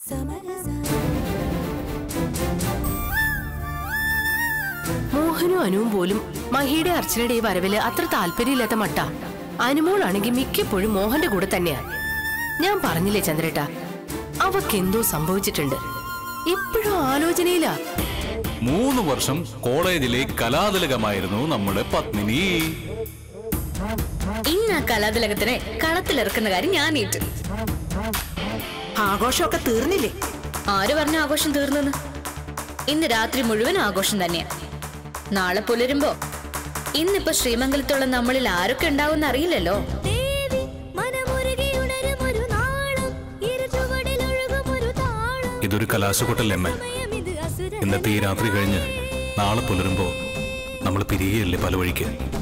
മോഹനും അനുവും പോലും മഹിയുടെ അർച്ചനയുടെ ഈ വരവില് അത്ര താല്പര്യമില്ലാത്ത മട്ട അനുമോളാണെങ്കിൽ മിക്കപ്പോഴും മോഹന്റെ കൂടെ തന്നെയാ ഞാൻ പറഞ്ഞില്ലേ ചന്ദ്രേട്ട അവക്കെന്തോ സംഭവിച്ചിട്ടുണ്ട് എപ്പോഴും ആലോചനയിലാ മൂന്ന് വർഷം കോളേജിലെ കലാതിലകമായിരുന്നു നമ്മുടെ പത്മിനി ഇന്ന് ആ കലാതിലകത്തിനെ കളത്തിലിറക്കുന്ന കാര്യം ഞാൻ ഏറ്റു ആഘോഷമൊക്കെ തീർന്നില്ലേ ആര് പറഞ്ഞ ആഘോഷം തീർന്നെന്ന് ഇന്ന് രാത്രി മുഴുവൻ ആഘോഷം തന്നെയാ നാളെ പുലരുമ്പോ ഇന്നിപ്പോ ശ്രീമംഗലത്തുള്ള നമ്മളിൽ ആരൊക്കെ ഉണ്ടാവും അറിയില്ലല്ലോ ദേവി മനമുരുകിയുണരുമൊരു നാളം ഇരുചുവടിലൊഴുകുമൊരു താളം ഇതൊരു കലാശക്കൊട്ടല്ലമ്മ സമയമിത് അസുര ഇന്നത്തെ ഈ രാത്രി കഴിഞ്ഞ് നാളെ പുലരുമ്പോ നമ്മൾ പിരികയല്ലേ പല വഴിക്ക്